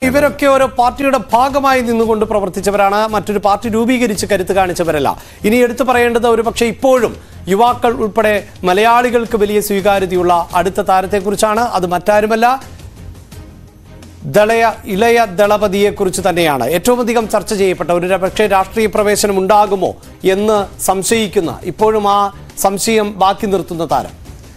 ഇവരൊക്കെ ഓരോ പാർട്ടിയുടെ ഭാഗമായി നിന്നുകൊണ്ട് പ്രവർത്തിച്ചവരാണ് മറ്റൊരു പാർട്ടി രൂപീകരിച്ച് കരുത്ത് കാണിച്ചവരല്ല ഇനി എടുത്തു പറയേണ്ടത് ഒരു പക്ഷേ ഇപ്പോഴും യുവാക്കൾ ഉൾപ്പെടെ മലയാളികൾക്ക് വലിയ സ്വീകാര്യതയുള്ള അടുത്ത താരത്തെക്കുറിച്ചാണ് അത് മറ്റാരുമല്ല ദളയ ഇളയ ദളപതിയെക്കുറിച്ച് തന്നെയാണ് ഏറ്റവും അധികം ചർച്ച ചെയ്യപ്പെട്ട ഒരു പക്ഷേ രാഷ്ട്രീയ പ്രവേശനം ഉണ്ടാകുമോ എന്ന് സംശയിക്കുന്ന ഇപ്പോഴും ആ സംശയം ബാക്കി നിർത്തുന്ന താരം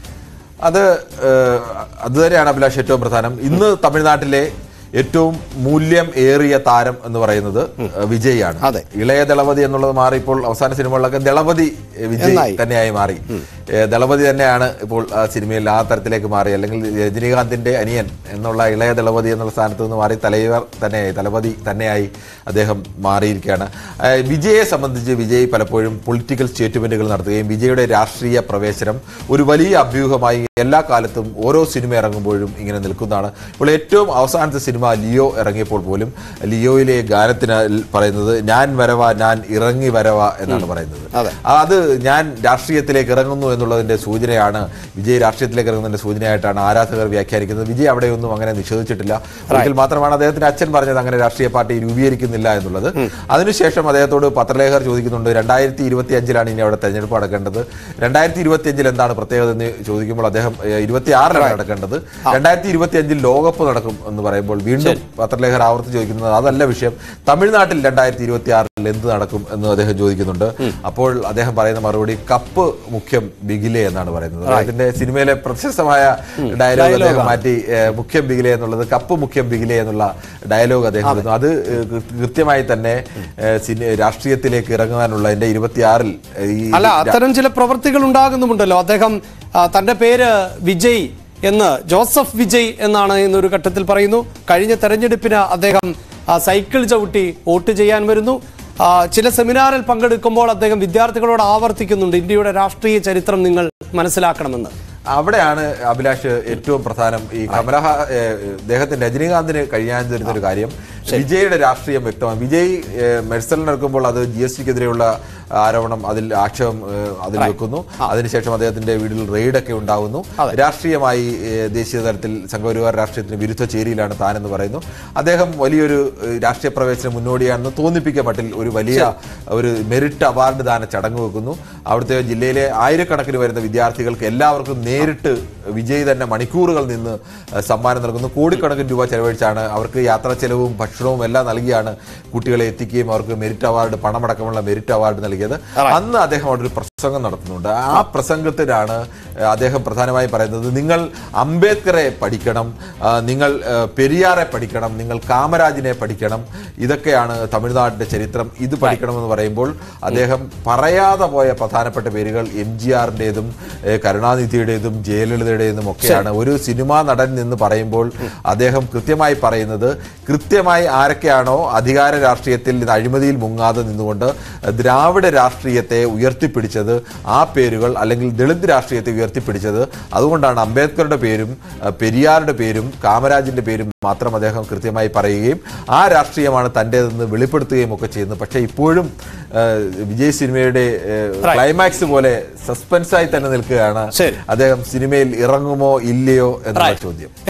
അത് ഏഹ്, അത് തന്നെയാണ് അഭിലാഷ് ഏറ്റവും പ്രധാനം ഇന്ന് തമിഴ്നാട്ടിലെ ഏറ്റവും മൂല്യം ഏറിയ താരം എന്ന് പറയുന്നത് ഏഹ്, വിജയ് ആണ് അതെ. ഇളയ ദളപതി എന്നുള്ളത് മാറി ഇപ്പോൾ അവസാന സിനിമകളിലൊക്കെ ദളപതി ഏഹ്, വിജയ് എന്നായി. തന്നെയായി മാറി ഏഹ്, ദളപതി തന്നെയാണ് ഇപ്പോൾ ആ സിനിമയിൽ ആ തരത്തിലേക്ക് മാറി അല്ലെങ്കിൽ രജനീകാന്തിന്റെ അനിയൻ എന്നുള്ള ഇളയ ദളപതി എന്നുള്ള സ്ഥാനത്ത് നിന്ന് മാറി തലൈവർ തന്നെയായി തലപതി തന്നെയായി അദ്ദേഹം മാറിയിരിക്കുകയാണ് ഏഹ്, വിജയെ സംബന്ധിച്ച് വിജയ് പലപ്പോഴും പൊളിറ്റിക്കൽ സ്റ്റേറ്റ്മെന്റുകൾ നടത്തുകയും വിജയുടെ രാഷ്ട്രീയ പ്രവേശനം ഒരു വലിയ അഭ്യൂഹമായി എല്ലാ കാലത്തും ഓരോ സിനിമ ഇറങ്ങുമ്പോഴും ഇങ്ങനെ നിൽക്കുന്നതാണ് ഇപ്പോൾ ഏറ്റവും അവസാനത്തെ സിനിമ ലിയോ ഇറങ്ങിയപ്പോൾ പോലും ലിയോയിലെ ഗാനത്തിന് പറയുന്നത് ഞാൻ വരവ ഞാൻ ഇറങ്ങി വരവ എന്നാണ് പറയുന്നത് അതെ. അത് ഞാൻ രാഷ്ട്രീയത്തിലേക്ക് ഇറങ്ങുന്നു എന്നുള്ളതിന്റെ സൂചനയാണ് വിജയ് രാഷ്ട്രീയത്തിലേക്ക് ഇറങ്ങുന്നതിന്റെ സൂചനയായിട്ടാണ് ആരാധകർ വ്യാഖ്യാനിക്കുന്നത് വിജയ് അവിടെയൊന്നും അങ്ങനെ നിഷേധിച്ചിട്ടില്ല ഒരിക്കൽ മാത്രമാണ് അദ്ദേഹത്തിന്റെ അച്ഛൻ പറഞ്ഞത് അങ്ങനെ രാഷ്ട്രീയ പാർട്ടി രൂപീകരിക്കുന്നില്ല എന്നുള്ളത് അതിനുശേഷം അദ്ദേഹത്തോട് പത്രലേഖകർ ചോദിക്കുന്നുണ്ട് രണ്ടായിരത്തി ഇരുപത്തി അഞ്ചിലാണ് ഇനി അവിടെ തെരഞ്ഞെടുപ്പ് നടക്കേണ്ടത് രണ്ടായിരത്തി ഇരുപത്തി അഞ്ചിൽ എന്താണ് പ്രത്യേകത എന്ന് ചോദിക്കുമ്പോൾ അദ്ദേഹം ഇരുപത്തി ആറിലാണ് നടക്കേണ്ടത് രണ്ടായിരത്തി ഇരുപത്തി അഞ്ചിൽ ലോകകപ്പ് നടക്കും എന്ന് പറയുമ്പോൾ വീണ്ടും പത്രലേഖകർ ആവർത്തി ചോദിക്കുന്നത് അതല്ല വിഷയം തമിഴ്നാട്ടിൽ രണ്ടായിരത്തി ഇരുപത്തി ആറിൽ എന്ത് നടക്കും എന്ന് അദ്ദേഹം ചോദിക്കുന്നുണ്ട് അപ്പോൾ അദ്ദേഹം പറയുന്ന മറുപടി കപ്പ് മുഖ്യം ബിഗിലെ എന്നാണ് പറയുന്നത് അദ്ദേഹത്തിന്റെ സിനിമയിലെ പ്രശസ്തമായ ഡയലോഗ് അദ്ദേഹം മാറ്റി ഏഹ്, മുഖ്യം ബിഗിലെ എന്നുള്ളത് കപ്പ് മുഖ്യം ബിഗിലെ എന്നുള്ള ഡയലോഗ് അദ്ദേഹം ഇടുന്നു അത് ഏഹ്, കൃ- കൃത്യമായി തന്നെ ഏഹ്, സിനി- രാഷ്ട്രീയത്തിലേക്ക് ഇറങ്ങാനുള്ള എന്റെ ഇരുപത്തിയാറിൽ ഈ അല്ല അത്തരം ചില പ്രവൃത്തികൾ ഉണ്ടാകുന്നുമുണ്ടല്ലോ അദ്ദേഹം ആ, തന്റെ പേര് വിജയ് എന്ന് ജോസഫ് വിജയ് എന്നാണ് എന്നൊരു ഘട്ടത്തിൽ പറയുന്നു കഴിഞ്ഞ തെരഞ്ഞെടുപ്പിന് അദ്ദേഹം ആ, സൈക്കിൾ ചവിട്ടി വോട്ട് ചെയ്യാൻ വരുന്നു ആ, ചില സെമിനാറിൽ പങ്കെടുക്കുമ്പോൾ അദ്ദേഹം വിദ്യാർത്ഥികളോട് ആവർത്തിക്കുന്നുണ്ട് ഇന്ത്യയുടെ രാഷ്ട്രീയ ചരിത്രം നിങ്ങൾ മനസ്സിലാക്കണമെന്ന് അവിടെയാണ് അഭിലാഷ് ഏറ്റവും പ്രധാനം ഈ കമലഹ ഏഹ്, അദ്ദേഹത്തിന് രജനീകാന്തിന് കഴിയാൻ തരുന്ന ഒരു കാര്യം വിജയുടെ രാഷ്ട്രീയം വ്യക്തമാണ് വിജയ് ഏഹ്, മത്സരം അത് ജി എസ് ടിക്കെതിരെയുള്ള ആരോപണം അതിൽ ആക്ഷേപം ഏഹ്, അതിൽ വെക്കുന്നു അതിനുശേഷം അദ്ദേഹത്തിന്റെ വീട്ടിൽ റെയ്ഡൊക്കെ ഉണ്ടാകുന്നു രാഷ്ട്രീയമായി ഏഹ്, ദേശീയ തലത്തിൽ സംഘപരിവാർ രാഷ്ട്രീയത്തിന് വിരുദ്ധ ചേരിയിലാണ് താനെന്ന് പറയുന്നു അദ്ദേഹം വലിയൊരു ഏഹ്, രാഷ്ട്രീയ പ്രവേശനം മുന്നോടിയാണെന്ന് തോന്നിപ്പിക്കുക മട്ടിൽ ഒരു വലിയ ഒരു മെറിറ്റ് അവാർഡ് ദാന ചടങ്ങ് വെക്കുന്നു അവിടുത്തെ ജില്ലയിലെ ആയിരക്കണക്കിന് വരുന്ന വിദ്യാർത്ഥികൾക്ക് എല്ലാവർക്കും നേരിട്ട് വിജയ് തന്നെ മണിക്കൂറുകൾ നിന്ന് ഏഹ്, സമ്മാനം നൽകുന്നു കോടിക്കണക്കിന് രൂപ ചെലവഴിച്ചാണ് അവർക്ക് യാത്രാ ചെലവും ഭക്ഷണവും എല്ലാം നൽകിയാണ് കുട്ടികളെ എത്തിക്കുകയും അവർക്ക് മെറിറ്റ് അവാർഡ് പണമടക്കമുള്ള മെറിറ്റ് അവാർഡ് നൽകിയത് അന്ന് അദ്ദേഹം അവിടെ ഒരു പ്രസംഗം നടത്തുന്നുണ്ട് ആ പ്രസംഗത്തിലാണ് ഏഹ്, അദ്ദേഹം പ്രധാനമായും പറയുന്നത് നിങ്ങൾ അംബേദ്കറെ പഠിക്കണം ആ, നിങ്ങൾ ഏഹ്, പെരിയാറെ പഠിക്കണം നിങ്ങൾ കാമരാജിനെ പഠിക്കണം ഇതൊക്കെയാണ് തമിഴ്നാടിന്റെ ചരിത്രം ഇത് പഠിക്കണമെന്ന് പറയുമ്പോൾ അദ്ദേഹം പറയാതെ പോയ പ്രധാനപ്പെട്ട പേരുകൾ എം ജി ആറിൻ്റെതും കരുണാനിധിയുടേതും ജയലളിതയുടേതും ഒക്കെയാണ് ഒരു സിനിമാ നടൻ എന്ന് പറയുമ്പോൾ അദ്ദേഹം കൃത്യമായി പറയുന്നത് കൃത്യമായി ആരൊക്കെയാണോ അധികാര രാഷ്ട്രീയത്തിൽ നിന്ന് അഴിമതിയിൽ മുങ്ങാതെ നിന്നുകൊണ്ട് ദ്രാവിഡ രാഷ്ട്രീയത്തെ ഉയർത്തിപ്പിടിച്ചത് ആ പേരുകൾ അല്ലെങ്കിൽ ദളിത് രാഷ്ട്രീയത്തെ ഉയർത്തിപ്പിടിച്ചത് അതുകൊണ്ടാണ് അംബേദ്കറുടെ പേരും അഹ് പെരിയാറുടെ പേരും കാമരാജിന്റെ പേരും മാത്രം അദ്ദേഹം കൃത്യമായി പറയുകയും ആ രാഷ്ട്രീയമാണ് തൻ്റെതെന്ന് വെളിപ്പെടുത്തുകയും ഒക്കെ ചെയ്യുന്നത് പക്ഷേ ഇപ്പോഴും ഏഹ്, വിജയ് സിനിമയുടെ ഏഹ്, ക്ലൈമാക്സ് പോലെ സസ്പെൻസായി തന്നെ നിൽക്കുകയാണ് ശരി. അദ്ദേഹം സിനിമയിൽ ഇറങ്ങുമോ ഇല്ലയോ എന്നുള്ള Right. ചോദ്യം